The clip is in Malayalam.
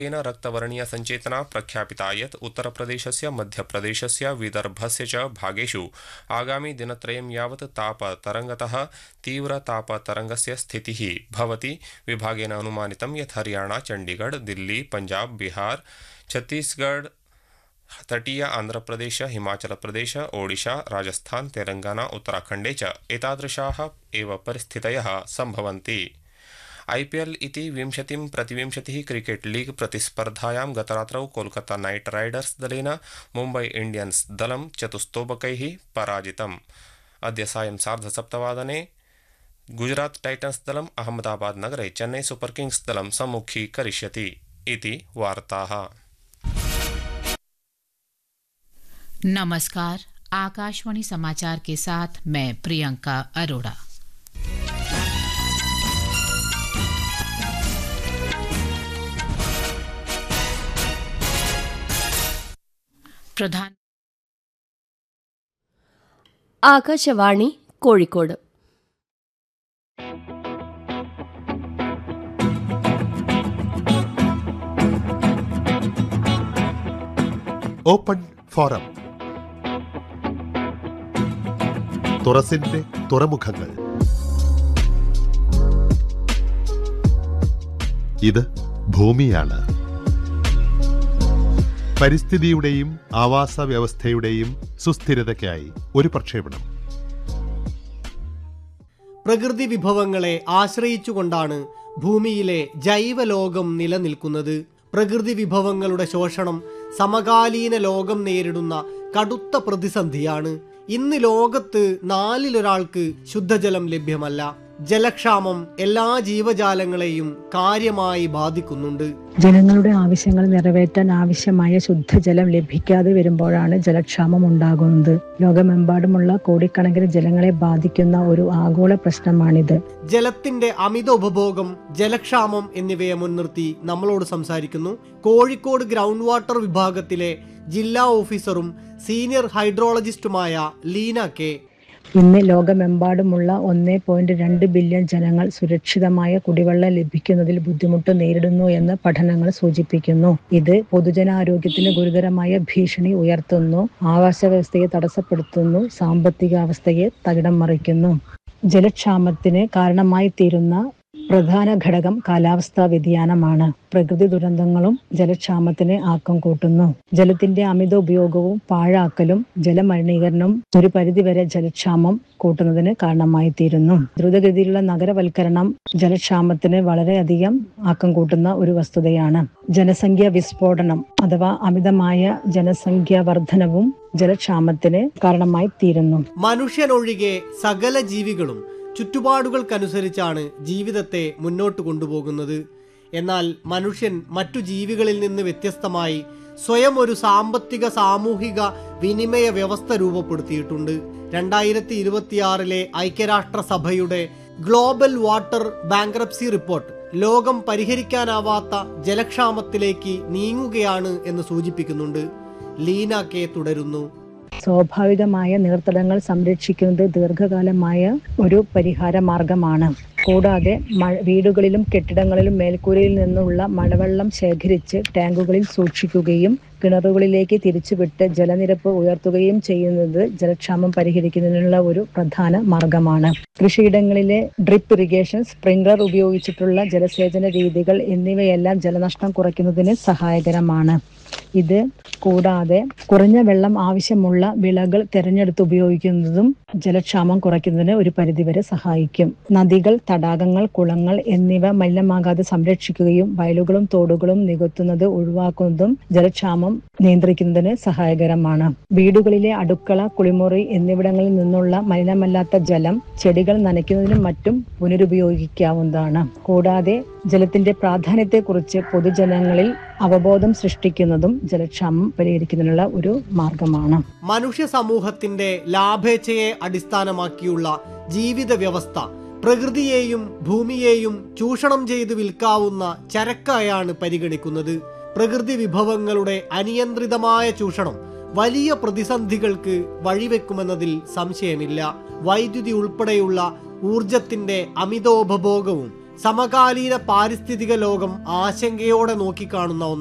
तेन रक्तवर्णीया सञ्चेतना प्रख्यापिता यत् उत्तरप्रदेशस्य मध्यप्रदेशस्य विदर्भस्य च भागेषु आगामि दिनत्रयं यावत् तापतरङ्गतः तीव्रतापतरङ्गस्य स्थितिः भवति विभागेन अनुमानितं यत् हरियाणा चण्डीगढ़ दिल्ली पञ्जाब बिहार छत्तीसगढ़ तटीय आन्ध्रप्रदेश हिमाचलप्रदेश ओडिशा राजस्थान तेलङ्गाना उत्तराखण्डे च एतादृशाः एव परिस्थितयः सम्भवन्ति आईपीएल इति विंशतिं प्रतिविंशतिः क्रिकेट् लीग् प्रतिस्पर्धायां गतरात्रौ कोलकाता नाइट राइडर्स दलेन मुम्बई इण्डियन्स् दलं चतुस्तोबकैः पराजितम् अद्य सायं सार्धसप्तवादने गुजरात टाइटन्स् दलम् अहमदाबाद नगरे चेन्नई सुपर किंग्स् दलं सम्मुखीकरिष्यति इति वार्ताः नमस्कार आकाशवाणी समाचार के साथ मैं प्रियंका अरोड़ा പ്രധാന ആകാശവാണി കോഴിക്കോട് ഓപ്പൺ ഫോറം തുറസിന്റെ തുറമുഖങ്ങൾ ഇത് ഭൂമിയാണ് പരിസ്ഥിതിയുടെയും ആവാസ വ്യവസ്ഥയുടെയും സുസ്ഥിരതയ്ക്കായി ഒരു പ്രക്ഷേപണം പ്രകൃതി വിഭവങ്ങളെ ആശ്രയിച്ചുകൊണ്ടാണ് ഭൂമിയിലെ ജൈവലോകം നിലനിൽക്കുന്നത് പ്രകൃതി വിഭവങ്ങളുടെ ശോഷണം സമകാലീന ലോകം നേരിടുന്ന കടുത്ത പ്രതിസന്ധിയാണ് ഇന്ന് ലോകത്ത് നാലിലൊരാൾക്ക് ശുദ്ധജലം ലഭ്യമല്ല ജലക്ഷാമം എല്ലാ ജീവജാലങ്ങളെയും കാര്യമായി ബാധിക്കുന്നുണ്ട് ജനങ്ങളുടെ ആവശ്യങ്ങൾ നിറവേറ്റാൻ ആവശ്യമായ ശുദ്ധജലം ലഭിക്കാതെ വരുമ്പോഴാണ് ജലക്ഷാമം ഉണ്ടാകുന്നത് ലോകമെമ്പാടുമുള്ള കോടിക്കണക്കിന് ജലങ്ങളെ ബാധിക്കുന്ന ഒരു ആഗോള പ്രശ്നമാണിത് ജലത്തിന്റെ അമിത ഉപഭോഗം ജലക്ഷാമം എന്നിവയെ മുൻനിർത്തി നമ്മളോട് സംസാരിക്കുന്നു കോഴിക്കോട് ഗ്രൗണ്ട് വാട്ടർ വിഭാഗത്തിലെ ജില്ലാ ഓഫീസറും സീനിയർ ഹൈഡ്രോളജിസ്റ്റുമായ ലീന കെ ഇന്ന് ലോകമെമ്പാടുമുള്ള ഒന്നേ പോയിന്റ് രണ്ട് ബില്യൺ ജനങ്ങൾ സുരക്ഷിതമായ കുടിവെള്ളം ലഭിക്കുന്നതിൽ ബുദ്ധിമുട്ട് നേരിടുന്നു എന്ന് പഠനങ്ങൾ സൂചിപ്പിക്കുന്നു ഇത് പൊതുജനാരോഗ്യത്തിന് ഗുരുതരമായ ഭീഷണി ഉയർത്തുന്നു ആവാസ വ്യവസ്ഥയെ തടസ്സപ്പെടുത്തുന്നു സാമ്പത്തിക അവസ്ഥയെ തകിടം മറിക്കുന്നു ജലക്ഷാമത്തിന് കാരണമായി തീരുന്ന പ്രധാന ഘടകം കാലാവസ്ഥാ വ്യതിയാനമാണ് പ്രകൃതി ദുരന്തങ്ങളും ജലക്ഷാമത്തിന് ആക്കം കൂട്ടുന്നു ജലത്തിന്റെ അമിത ഉപയോഗവും പാഴാക്കലും ജലമലിനീകരണവും ഒരു പരിധിവരെ ജലക്ഷാമം കൂട്ടുന്നതിന് കാരണമായി തീരുന്നു ദ്രുതഗതിയിലുള്ള നഗരവൽക്കരണം ജലക്ഷാമത്തിന് വളരെയധികം ആക്കം കൂട്ടുന്ന ഒരു വസ്തുതയാണ് ജനസംഖ്യ വിസ്ഫോടനം അഥവാ അമിതമായ ജനസംഖ്യ വർധനവും ജലക്ഷാമത്തിന് കാരണമായി തീരുന്നു മനുഷ്യനൊഴികെ സകല ജീവികളും ചുറ്റുപാടുകൾക്കനുസരിച്ചാണ് ജീവിതത്തെ മുന്നോട്ട് കൊണ്ടുപോകുന്നത് എന്നാൽ മനുഷ്യൻ മറ്റു ജീവികളിൽ നിന്ന് വ്യത്യസ്തമായി സ്വയം ഒരു സാമ്പത്തിക സാമൂഹിക വിനിമയ വ്യവസ്ഥ രൂപപ്പെടുത്തിയിട്ടുണ്ട് രണ്ടായിരത്തി ഇരുപത്തിയാറിലെ ഐക്യരാഷ്ട്രസഭയുടെ ഗ്ലോബൽ വാട്ടർ ബാങ്ക്രപ്സി റിപ്പോർട്ട് ലോകം പരിഹരിക്കാനാവാത്ത ജലക്ഷാമത്തിലേക്ക് നീങ്ങുകയാണ് എന്ന് സൂചിപ്പിക്കുന്നുണ്ട് ലീന കെ തുടരുന്നു സ്വാഭാവികമായ നീർത്തടങ്ങൾ സംരക്ഷിക്കുന്നത് ദീർഘകാലമായ ഒരു പരിഹാര മാർഗമാണ് കൂടാതെ മഴ വീടുകളിലും കെട്ടിടങ്ങളിലും മേൽക്കൂരയിൽ നിന്നുള്ള മഴവെള്ളം ശേഖരിച്ച് ടാങ്കുകളിൽ സൂക്ഷിക്കുകയും കിണറുകളിലേക്ക് തിരിച്ചുവിട്ട് ജലനിരപ്പ് ഉയർത്തുകയും ചെയ്യുന്നത് ജലക്ഷാമം പരിഹരിക്കുന്നതിനുള്ള ഒരു പ്രധാന മാർഗമാണ് കൃഷിയിടങ്ങളിലെ ഡ്രിപ്പ് ഇറിഗേഷൻ സ്പ്രിംഗ്ലർ ഉപയോഗിച്ചിട്ടുള്ള ജലസേചന രീതികൾ എന്നിവയെല്ലാം ജലനഷ്ടം കുറയ്ക്കുന്നതിന് സഹായകരമാണ് ഇത് കൂടാതെ കുറഞ്ഞ വെള്ളം ആവശ്യമുള്ള വിളകൾ തിരഞ്ഞെടുത്ത് ഉപയോഗിക്കുന്നതും ജലക്ഷാമം കുറയ്ക്കുന്നതിന് ഒരു പരിധിവരെ സഹായിക്കും നദികൾ തടാകങ്ങൾ കുളങ്ങൾ എന്നിവ മലിനമാകാതെ സംരക്ഷിക്കുകയും വയലുകളും തോടുകളും നികത്തുന്നത് ഒഴിവാക്കുന്നതും ജലക്ഷാമം നിയന്ത്രിക്കുന്നതിന് സഹായകരമാണ് വീടുകളിലെ അടുക്കള കുളിമുറി എന്നിവിടങ്ങളിൽ നിന്നുള്ള മലിനമല്ലാത്ത ജലം ചെടികൾ നനയ്ക്കുന്നതിനും മറ്റും പുനരുപയോഗിക്കാവുന്നതാണ് കൂടാതെ ജലത്തിന്റെ പ്രാധാന്യത്തെക്കുറിച്ച് പൊതുജനങ്ങളിൽ അവബോധം സൃഷ്ടിക്കുന്നതും ജലക്ഷാമം പരിഹരിക്കുന്നതിനുള്ള ഒരു മാർഗമാണ് മനുഷ്യ സമൂഹത്തിന്റെ ലാഭേച്ഛയെ അടിസ്ഥാനമാക്കിയുള്ള ജീവിത വ്യവസ്ഥ പ്രകൃതിയെയും ഭൂമിയെയും ചൂഷണം ചെയ്ത് വിൽക്കാവുന്ന ചരക്കായാണ് പരിഗണിക്കുന്നത് പ്രകൃതി വിഭവങ്ങളുടെ അനിയന്ത്രിതമായ ചൂഷണം വലിയ പ്രതിസന്ധികൾക്ക് വഴിവെക്കുമെന്നതിൽ സംശയമില്ല വൈദ്യുതി ഉൾപ്പെടെയുള്ള ഊർജത്തിന്റെ അമിതോപഭോഗവും സമകാലീന പാരിസ്ഥിതിക ലോകം ആശങ്കയോടെ നോക്കിക്കാണുന്ന ഒന്നാണ്